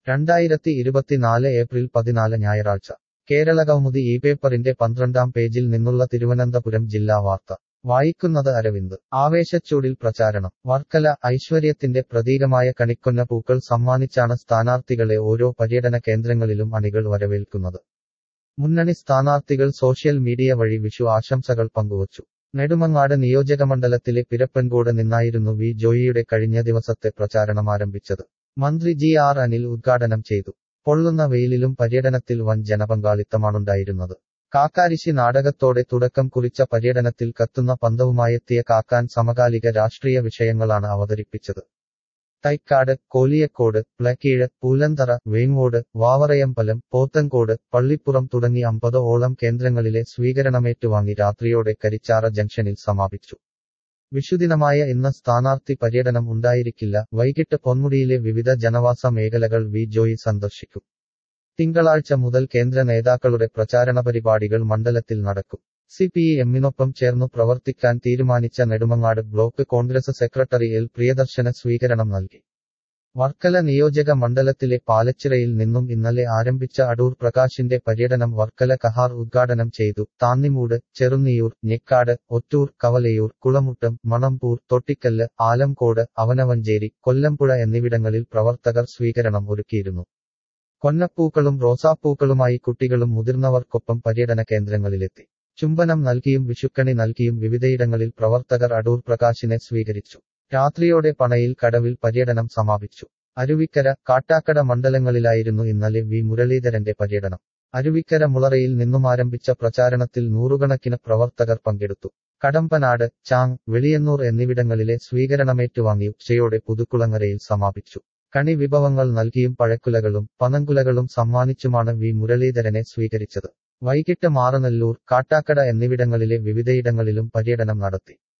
രണ്ടായിരത്തി ഇരുപത്തിനാല് ഏപ്രിൽ പതിനാല് ഞായറാഴ്ച കേരള കൗമുദി ഈ പേപ്പറിന്റെ പന്ത്രണ്ടാം പേജിൽ നിന്നുള്ള തിരുവനന്തപുരം ജില്ലാ വാർത്ത വായിക്കുന്നത് അരവിന്ദ് ആവേശച്ചൂടിൽ പ്രചാരണം വർക്കല ഐശ്വര്യത്തിന്റെ പ്രതീകമായ കണിക്കൊന്ന പൂക്കൾ സമ്മാനിച്ചാണ് സ്ഥാനാർത്ഥികളെ ഓരോ പര്യടന കേന്ദ്രങ്ങളിലും അണികൾ വരവേൽക്കുന്നത് മുന്നണി സ്ഥാനാർത്ഥികൾ സോഷ്യൽ മീഡിയ വഴി വിഷു ആശംസകൾ പങ്കുവച്ചു നെടുമങ്ങാട് നിയോജകമണ്ഡലത്തിലെ പിരപ്പൻകോട് നിന്നായിരുന്നു വി ജോയിയുടെ കഴിഞ്ഞ ദിവസത്തെ പ്രചാരണം ആരംഭിച്ചത് മന്ത്രി ജി ആർ അനിൽ ഉദ്ഘാടനം ചെയ്തു പൊള്ളുന്ന വെയിലിലും പര്യടനത്തിൽ വൻ ജനപങ്കാളിത്തമാണുണ്ടായിരുന്നത് കാക്കാരിശി നാടകത്തോടെ തുടക്കം കുറിച്ച പര്യടനത്തിൽ കത്തുന്ന പന്തവുമായെത്തിയ കാക്കാൻ സമകാലിക രാഷ്ട്രീയ വിഷയങ്ങളാണ് അവതരിപ്പിച്ചത് തൈക്കാട് കോലിയക്കോട് പ്ലക്കീഴ് പൂലന്തറ വേങ്ങോട് വാവറയമ്പലം പോത്തങ്കോട് പള്ളിപ്പുറം തുടങ്ങി അമ്പത് ഓളം കേന്ദ്രങ്ങളിലെ സ്വീകരണമേറ്റുവാങ്ങി രാത്രിയോടെ കരിച്ചാറ ജംഗ്ഷനിൽ സമാപിച്ചു വിഷുദിനമായ ഇന്ന് സ്ഥാനാർത്ഥി പര്യടനം ഉണ്ടായിരിക്കില്ല വൈകിട്ട് പൊന്മുടിയിലെ വിവിധ ജനവാസ മേഖലകൾ വി ജോയി സന്ദർശിക്കും തിങ്കളാഴ്ച മുതൽ കേന്ദ്ര നേതാക്കളുടെ പ്രചാരണ പരിപാടികൾ മണ്ഡലത്തിൽ നടക്കും സി പി എമ്മിനൊപ്പം ചേർന്നു പ്രവർത്തിക്കാൻ തീരുമാനിച്ച Nedumangad block Congress secretary L Priyadarshana സ്വീകരണം നൽകി വർക്കല നിയോജക മണ്ഡലത്തിലെ പാലച്ചിറയിൽ നിന്നും ഇന്നലെ ആരംഭിച്ച അടൂർ പ്രകാശിന്റെ പര്യടനം വർക്കല കഹാർ ഉദ്ഘാടനം ചെയ്തു താന്നിമൂട് ചെറുന്നിയൂർ ഞെക്കാട് ഒറ്റൂർ കവലയൂർ കുളമുട്ടം മണമ്പൂർ തൊട്ടിക്കല്ല് ആലംകോട് അവനവഞ്ചേരി കൊല്ലംപുഴ എന്നിവിടങ്ങളിൽ പ്രവർത്തകർ സ്വീകരണം ഒരുക്കിയിരുന്നു കൊന്നപ്പൂക്കളും റോസാപ്പൂക്കളുമായി കുട്ടികളും മുതിർന്നവർക്കൊപ്പം പര്യടന കേന്ദ്രങ്ങളിലെത്തി ചുംബനം നൽകിയും വിഷുക്കണി നൽകിയും വിവിധയിടങ്ങളിൽ പ്രവർത്തകർ അടൂർ പ്രകാശിനെ സ്വീകരിച്ചു രാത്രിയോടെ പണയിൽ കടവിൽ പര്യടനം സമാപിച്ചു അരുവിക്കര കാട്ടാക്കട മണ്ഡലങ്ങളിലായിരുന്നു ഇന്നലെ വി മുരളീധരന്റെ പര്യടനം അരുവിക്കര മുളറയിൽ നിന്നും ആരംഭിച്ച പ്രചാരണത്തിൽ നൂറുകണക്കിന് പ്രവർത്തകർ പങ്കെടുത്തു കടമ്പനാട് ചാങ് വെളിയന്നൂർ എന്നിവിടങ്ങളിലെ സ്വീകരണമേറ്റുവാങ്ങി ഉച്ചയോടെ പുതുക്കുളങ്ങരയിൽ സമാപിച്ചു കണി വിഭവങ്ങൾ നൽകിയും പഴക്കുലകളും പനങ്കുലകളും സമ്മാനിച്ചുമാണ് വി മുരളീധരനെ സ്വീകരിച്ചത് വൈകിട്ട് മാറനല്ലൂർ കാട്ടാക്കട എന്നിവിടങ്ങളിലെ വിവിധയിടങ്ങളിലും പര്യടനം നടത്തി